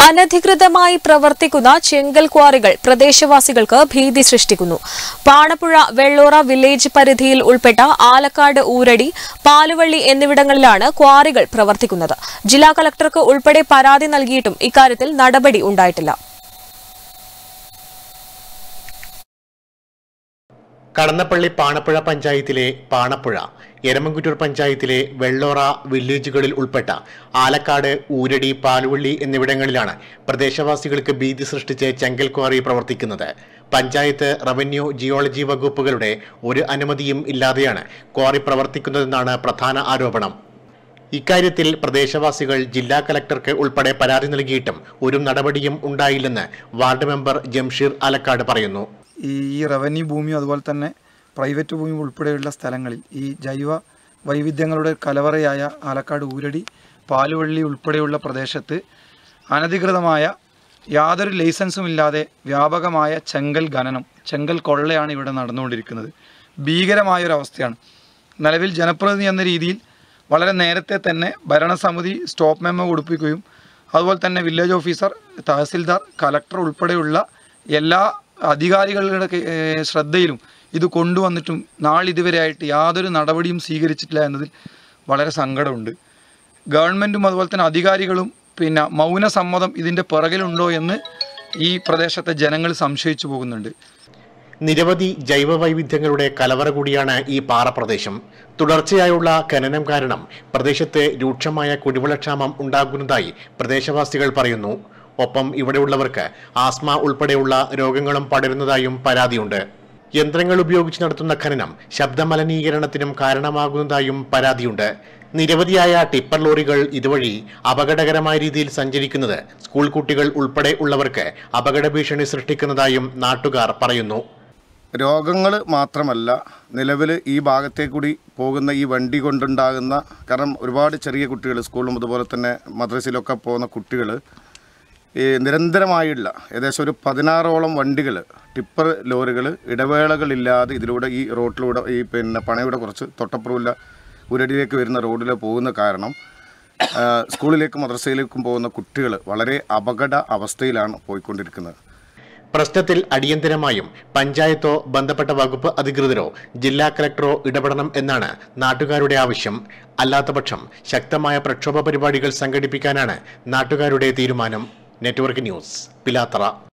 അനധികൃതമായി പ്രവർത്തിക്കുന്ന ചെങ്കൽ ക്വാറികൾ പ്രദേശവാസികൾക്ക് ഭീതി സൃഷ്ടിക്കുന്നു പാണപ്പുഴ വെള്ളോറ വില്ലേജ് പരിധിയിൽ ഉൾപ്പെട്ട ആലക്കാട് ഊരടി പാലുവള്ളി എന്നിവിടങ്ങളിലാണ് ക്വാറികൾ പ്രവർത്തിക്കുന്നത് ജില്ലാ കളക്ടർക്ക് ഉൾപ്പെടെ പരാതി നൽകിയിട്ടും ഇക്കാര്യത്തിൽ നടപടി ഉണ്ടായിട്ടില്ല കടന്നപ്പള്ളി പാണപ്പുഴ പഞ്ചായത്തിലെ പാണപ്പുഴ എരമംകുറ്റൂർ പഞ്ചായത്തിലെ വെള്ളോറ വില്ലേജുകളിൽ ഉൾപ്പെട്ട ആലക്കാട് ഊരടി പാലുവള്ളി എന്നിവിടങ്ങളിലാണ് പ്രദേശവാസികൾക്ക് ഭീതി സൃഷ്ടിച്ച് ചെങ്കൽ ക്വാറി പ്രവർത്തിക്കുന്നത് പഞ്ചായത്ത് റവന്യൂ ജിയോളജി വകുപ്പുകളുടെ ഒരു അനുമതിയും ഇല്ലാതെയാണ് ക്വാറി പ്രവർത്തിക്കുന്നതെന്നാണ് പ്രധാന ആരോപണം ഇക്കാര്യത്തിൽ പ്രദേശവാസികൾ ജില്ലാ കലക്ടർക്ക് ഉൾപ്പെടെ പരാതി നൽകിയിട്ടും ഒരു നടപടിയും ഉണ്ടായില്ലെന്ന് വാർഡ് മെമ്പർ ജംഷീർ ആലക്കാട് പറയുന്നു ഈ റവന്യൂ ഭൂമിയും അതുപോലെ തന്നെ പ്രൈവറ്റ് ഭൂമിയും ഉൾപ്പെടെയുള്ള സ്ഥലങ്ങളിൽ ഈ ജൈവ വൈവിധ്യങ്ങളുടെ കലവറയായ ആലക്കാട് ഊരടി പാലുവള്ളി ഉൾപ്പെടെയുള്ള പ്രദേശത്ത് അനധികൃതമായ യാതൊരു ലൈസൻസും ഇല്ലാതെ വ്യാപകമായ ചെങ്കൽ ഖനനം ചെങ്കൽ കൊള്ളയാണ് ഇവിടെ നടന്നുകൊണ്ടിരിക്കുന്നത് ഭീകരമായൊരവസ്ഥയാണ് നിലവിൽ ജനപ്രതിനിധി എന്ന രീതിയിൽ വളരെ നേരത്തെ തന്നെ ഭരണസമിതി സ്റ്റോപ്പ് മെമ്മോ കൊടുപ്പിക്കുകയും അതുപോലെ തന്നെ വില്ലേജ് ഓഫീസർ തഹസിൽദാർ കലക്ടർ ഉൾപ്പെടെയുള്ള എല്ലാ അധികാരികളുടെ കെ- ഏഹ് ശ്രദ്ധയിലും ഇത് കൊണ്ടുവന്നിട്ടും നാളിതുവരെയായിട്ട് യാതൊരു നടപടിയും സ്വീകരിച്ചിട്ടില്ല എന്നതിൽ വളരെ സങ്കടമുണ്ട് ഗവൺമെൻറ്റും അതുപോലെ തന്നെ അധികാരികളും പിന്നെ മൗനസമ്മതം ഇതിൻ്റെ പിറകിലുണ്ടോ എന്ന് ഈ പ്രദേശത്തെ ജനങ്ങൾ സംശയിച്ചു പോകുന്നുണ്ട് നിരവധി ജൈവ വൈവിധ്യങ്ങളുടെ കലവറ കൂടിയാണ് ഈ പാറപ്രദേശം തുടർച്ചയായുള്ള ഖനനം കാരണം പ്രദേശത്ത് രൂക്ഷമായ കുടിവെള്ളക്ഷാമം ഉണ്ടാകുന്നതായി പ്രദേശവാസികൾ പറയുന്നു ഒപ്പം ഇവിടെയുള്ളവർക്ക് ആസ്മ ഉൾപ്പെടെയുള്ള രോഗങ്ങളും പടരുന്നതായും പരാതിയുണ്ട് യന്ത്രങ്ങൾ ഉപയോഗിച്ച് നടത്തുന്ന ഖനനം ശബ്ദമലിനീകരണത്തിനും കാരണമാകുന്നതായും പരാതിയുണ്ട് നിരവധിയായ ടിപ്പർ ലോറികൾ ഇതുവഴി അപകടകരമായ രീതിയിൽ സഞ്ചരിക്കുന്നത് സ്കൂൾ കുട്ടികൾ ഉൾപ്പെടെ ഉള്ളവർക്ക് അപകട ഭീഷണി സൃഷ്ടിക്കുന്നതായും നാട്ടുകാർ പറയുന്നു രോഗങ്ങൾ മാത്രമല്ല നിലവിൽ ഈ ഭാഗത്തെ കൂടി പോകുന്ന ഈ വണ്ടി കൊണ്ടുണ്ടാകുന്ന കാരണം ഒരുപാട് ചെറിയ കുട്ടികൾ സ്കൂളിലും അതുപോലെ തന്നെ മദ്രസയിലൊക്കെ പോകുന്ന കുട്ടികൾ ഈ നിരന്തരമായുള്ള ഏകദേശം ഒരു പതിനാറോളം വണ്ടികൾ ടിപ്പർ ലോറികൾ ഇടവേളകളില്ലാതെ ഇതിലൂടെ ഈ റോട്ടിലൂടെ ഈ പിന്നെ പണയുടെ കുറച്ച് തൊട്ടപ്പുറമില്ല ഉരടിയിലേക്ക് വരുന്ന റോഡിൽ പോകുന്ന കാരണം ആ, സ്കൂളിലേക്കും മദ്രസയിലേക്കും പോകുന്ന കുട്ടികൾ വളരെ അപകട അവസ്ഥയിലാണ് പോയിക്കൊണ്ടിരിക്കുന്നത് പ്രശ്നത്തിൽ അടിയന്തരമായും പഞ്ചായത്തോ ബന്ധപ്പെട്ട വകുപ്പ് അധികൃതരോ ജില്ലാ കലക്ടറോ ഇടപെടണം എന്നാണ് നാട്ടുകാരുടെ ആവശ്യം അല്ലാത്തപക്ഷം ശക്തമായ പ്രക്ഷോഭ പരിപാടികൾ സംഘടിപ്പിക്കാനാണ് നാട്ടുകാരുടെ തീരുമാനം നെറ്റ്വർക്ക് ന്യൂസ് പിലാത്തറ